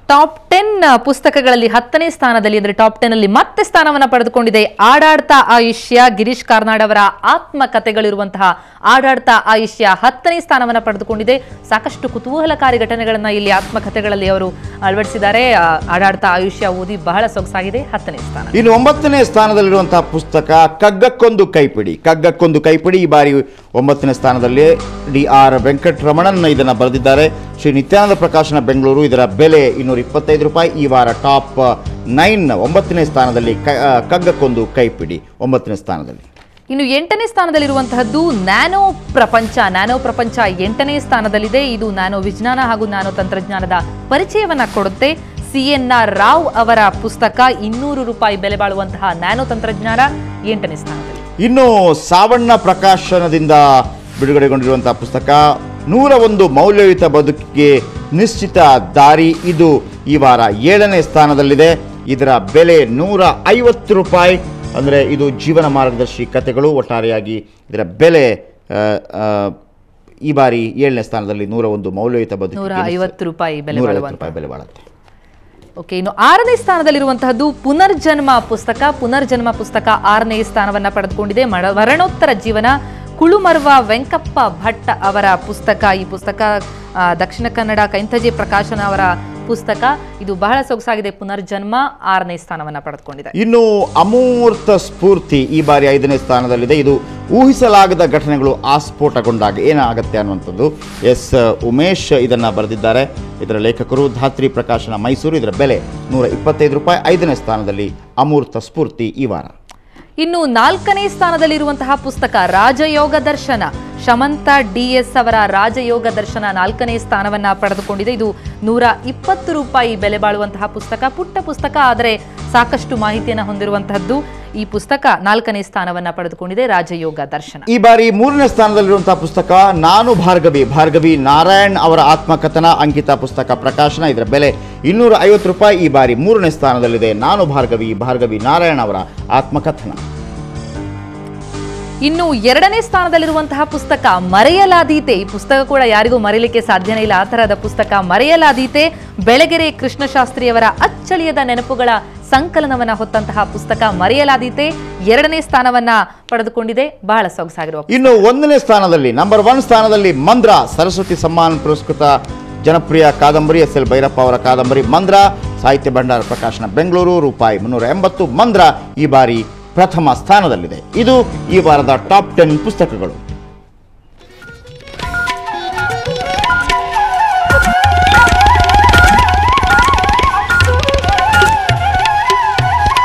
top ten ಪುಸ್ತಕಗಳಲ್ಲಿ ಹತ್ತನೇ ಸ್ಥಾನದಲ್ಲಿ ಅಂದ್ರೆ ಟಾಪ್ ಟೆನ್ ಅಲ್ಲಿ ಮತ್ತೆ ಸ್ಥಾನವನ್ನ ಪಡೆದುಕೊಂಡಿದೆ ಆಡಾಡ್ತಾ ಆಯುಷ್ಯ ಗಿರೀಶ್ ಕಾರ್ನಾಡ್ ಅವರ ಆತ್ಮಕಥೆಗಳಿರುವಂತಹ ಆಡಾಡ್ತಾ ಆಯುಷ್ಯ ಹತ್ತನೇ ಸ್ಥಾನವನ್ನ ಪಡೆದುಕೊಂಡಿದೆ ಸಾಕಷ್ಟು ಕುತೂಹಲಕಾರಿ ಘಟನೆಗಳನ್ನ ಇಲ್ಲಿ ಆತ್ಮಕಥೆಗಳಲ್ಲಿ ಅವರು ಅಳವಡಿಸಿದ್ದಾರೆ ಆ, ಆಡಾಡ್ತಾ ಆಯುಷ್ಯ ಓದಿ ಬಹಳ ಸೊಗಸಾಗಿದೆ ಹತ್ತನೇ ಸ್ಥಾನ ಇನ್ನು ಒಂಬತ್ತನೇ ಸ್ಥಾನದಲ್ಲಿರುವಂತಹ ಪುಸ್ತಕ ಕಗ್ಗಕ್ಕೊಂದು ಕೈಪಿಡಿ ಕಗ್ಗಕ್ಕೊಂದು ಕೈಪಿಡಿ ಈ ಬಾರಿ ಒಂಬತ್ತನೇ ಸ್ಥಾನದಲ್ಲಿ ಡಿ ಆರ್ ವೆಂಕಟರಮಣನ್ ಇದನ್ನು ಬರೆದಿದ್ದಾರೆ ಶ್ರೀ ನಿತ್ಯಾನಂದ ಪ್ರಕಾಶನ ಬೆಂಗಳೂರು ಇದರ ಬೆಲೆ ಇನ್ನೂರ ಇಪ್ಪತ್ತೈದು ರೂಪಾಯಿ ಈ ವಾರ ಟಾಪ್ ನೈನ್ ಒಂಬತ್ತನೇ ಸ್ಥಾನದಲ್ಲಿ ಕ- ಆ, ಕಗ್ಗಕ್ಕೊಂದು ಕೈಪಿಡಿ ಒಂಬತ್ತನೇ ಸ್ಥಾನದಲ್ಲಿ ಇನ್ನು ಎಂಟನೇ ಸ್ಥಾನದಲ್ಲಿರುವಂತಹದ್ದು ನ್ಯಾನೋ ಪ್ರಪಂಚ ನ್ಯಾನೋ ಪ್ರಪಂಚ ಎಂಟನೇ ಸ್ಥಾನದಲ್ಲಿದೆ ಇದು ನ್ಯಾನೋ ವಿಜ್ಞಾನ ಹಾಗೂ ನ್ಯಾನೋ ತಂತ್ರಜ್ಞಾನದ ಪರಿಚಯವನ್ನ ಕೊಡುತ್ತೆ ಸಿ ಎನ್ ಆರ್ ರಾವ್ ಅವರ ಪುಸ್ತಕ ಇನ್ನೂರು ರೂಪಾಯಿ ಬೆಲೆ ಬಾಳುವಂತಹ ನ್ಯಾನೋ ತಂತ್ರಜ್ಞಾನ ಎಂಟನೇ ಸ್ಥಾನದಲ್ಲಿ ಇನ್ನು ಸಾವಣ್ಣ ಪ್ರಕಾಶನದಿಂದ ಬಿಡುಗಡೆಗೊಂಡಿರುವಂತಹ ಪುಸ್ತಕ ನೂರ ಒಂದು ಮೌಲ್ಯಯುತ ಬದುಕಿಗೆ ನಿಶ್ಚಿತ ದಾರಿ ಇದು ಈ ವಾರ ಏಳನೇ ಸ್ಥಾನದಲ್ಲಿದೆ ಇದರ ಬೆಲೆ ನೂರ ಐವತ್ತು ರೂಪಾಯಿ ಅಂದರೆ ಇದು ಜೀವನ ಮಾರ್ಗದರ್ಶಿ ಕಥೆಗಳು ಒಟ್ಟಾರೆಯಾಗಿ ಇದರ ಬೆಲೆ ಆ, ಆ, ಈ ಬಾರಿ ಏಳನೇ ಸ್ಥಾನದಲ್ಲಿ ನೂರ ಒಂದು ಮೌಲ್ಯಯುತ ಬದುಕಿಗೆ ನೂರ ನಿಶ್ಚಿತ- ಐವತ್ತು ರೂಪಾಯಿ ಬೆಲೆ ನೂರ ಐವತ್ತು ಬಾಳುವಂತಹ ರೂಪಾಯಿ ಬೆಲೆ ಬಾಳುತ್ತೆ ಓಕೆ ಇನ್ನು ಆರನೇ ಸ್ಥಾನದಲ್ಲಿರುವಂತಹದ್ದು ಪುನರ್ಜನ್ಮ ಪುಸ್ತಕ ಪುನರ್ಜನ್ಮ ಪುಸ್ತಕ ಆರನೇ ಸ್ಥಾನವನ್ನ ಪಡೆದುಕೊಂಡಿದೆ ಮರ- ಮರಣೋತ್ತರ ಜೀವನ ಕುಳುಮರ್ವ ವೆಂಕಪ್ಪ ಭಟ್ ಅವರ ಪುಸ್ತಕ ಈ ಪುಸ್ತಕ ಆ, ದಕ್ಷಿಣ ಕನ್ನಡ ಕೈಂತಜೆ ಪ್ರಕಾಶನ ಅವರ ಪುಸ್ತಕ ಇದು ಬಹಳ ಸೊಗಸಾಗಿದೆ ಪುನರ್ಜನ್ಮ ಆರನೇ ಸ್ಥಾನವನ್ನ ಪಡೆದುಕೊಂಡಿದೆ ಇನ್ನು ಅಮೂರ್ತ ಸ್ಫೂರ್ತಿ ಈ ಬಾರಿ ಐದನೇ ಸ್ಥಾನದಲ್ಲಿದೆ ಇದು ಊಹಿಸಲಾಗದ ಘಟನೆಗಳು ಆಸ್ಫೋಟಗೊಂಡಾಗ ಏನಾಗುತ್ತೆ ಅನ್ನುವಂಥದ್ದು ಎಸ್ ಉಮೇಶ್ ಇದನ್ನು ಬರೆದಿದ್ದಾರೆ ಇದರ ಲೇಖಕರು ಧಾತ್ರಿ ಪ್ರಕಾಶನ ಮೈಸೂರು ಇದರ ಬೆಲೆ ನೂರ ಇಪ್ಪತ್ತೈದು ರೂಪಾಯಿ ಐದನೇ ಸ್ಥಾನದಲ್ಲಿ ಅಮೂರ್ತ ಸ್ಫೂರ್ತಿ ಈ ವಾರ ಇನ್ನು ನಾಲ್ಕನೇ ಸ್ಥಾನದಲ್ಲಿರುವಂತಹ ಪುಸ್ತಕ ರಾಜಯೋಗ ದರ್ಶನ ಶಮಂತ ಡಿ ಎಸ್ ಅವರ ರಾಜಯೋಗ ದರ್ಶನ ನಾಲ್ಕನೇ ಸ್ಥಾನವನ್ನ ಪಡೆದುಕೊಂಡಿದೆ ಇದು ನೂರ ಇಪ್ಪತ್ತು ರೂಪಾಯಿ ಬೆಲೆ ಬಾಳುವಂತಹ ಪುಸ್ತಕ ಪುಟ್ಟ ಪುಸ್ತಕ ಆದರೆ ಸಾಕಷ್ಟು ಮಾಹಿತಿಯನ್ನು ಹೊಂದಿರುವಂತಹದ್ದು ಈ ಪುಸ್ತಕ ನಾಲ್ಕನೇ ಸ್ಥಾನವನ್ನ ಪಡೆದುಕೊಂಡಿದೆ ರಾಜಯೋಗ ದರ್ಶನ ಈ ಬಾರಿ ಮೂರನೇ ಸ್ಥಾನದಲ್ಲಿರುವಂತಹ ಪುಸ್ತಕ ನಾನು ಭಾರ್ಗವಿ ಭಾರ್ಗವಿ ನಾರಾಯಣ್ ಅವರ ಆತ್ಮಕಥನ ಅಂಕಿತ ಪುಸ್ತಕ ಪ್ರಕಾಶನ ಇದರ ಬೆಲೆ ಇನ್ನೂರ ಐವತ್ತು ರೂಪಾಯಿ ಈ ಬಾರಿ ಮೂರನೇ ಸ್ಥಾನದಲ್ಲಿದೆ ನಾನು ಭಾರ್ಗವಿ ಭಾರ್ಗವಿ ನಾರಾಯಣ್ ಅವರ ಆತ್ಮಕಥನ ಇನ್ನು ಎರಡನೇ ಸ್ಥಾನದಲ್ಲಿರುವಂತಹ ಪುಸ್ತಕ ಮರೆಯಲಾದೀತೆ ಈ ಪುಸ್ತಕ ಕೂಡ ಯಾರಿಗೂ ಮರೆಯಲಿಕ್ಕೆ ಸಾಧ್ಯನೇ ಇಲ್ಲ ಆ ತರಹದ ಪುಸ್ತಕ ಮರೆಯಲಾದೀತೆ ಬೆಳಗೆರೆ ಕೃಷ್ಣಶಾಸ್ತ್ರಿಯವರ ಅಚ್ಚಳಿಯದ ನೆನಪುಗಳ ಸಂಕಲನವನ್ನ ಹೊತ್ತಂತಹ ಪುಸ್ತಕ ಮರೆಯಲಾದೀತೆ ಎರಡನೇ ಸ್ಥಾನವನ್ನ ಪಡೆದುಕೊಂಡಿದೆ ಬಹಳ ಸೊಗಸಾಗಿರುವ ಇನ್ನು ಒಂದನೇ ಸ್ಥಾನದಲ್ಲಿ ನಂಬರ್ ಒನ್ ಸ್ಥಾನದಲ್ಲಿ ಮಂದ್ರ ಸರಸ್ವತಿ ಸಮ್ಮಾನ್ ಪುರಸ್ಕೃತ ಜನಪ್ರಿಯ ಕಾದಂಬರಿ ಎಸ್ ಎಲ್ ಭೈರಪ್ಪ ಅವರ ಕಾದಂಬರಿ ಮಂದ್ರ ಸಾಹಿತ್ಯ ಭಂಡಾರ ಪ್ರಕಾಶನ ಬೆಂಗಳೂರು ರೂಪಾಯಿ ಮುನ್ನೂರ ಎಂಬತ್ತು ಮಂದ್ರ ಈ ಬಾರಿ ಪ್ರಥಮ ಸ್ಥಾನದಲ್ಲಿದೆ ಇದು ಈ ವಾರದ ಟಾಪ್ ಟೆನ್ ಪುಸ್ತಕಗಳು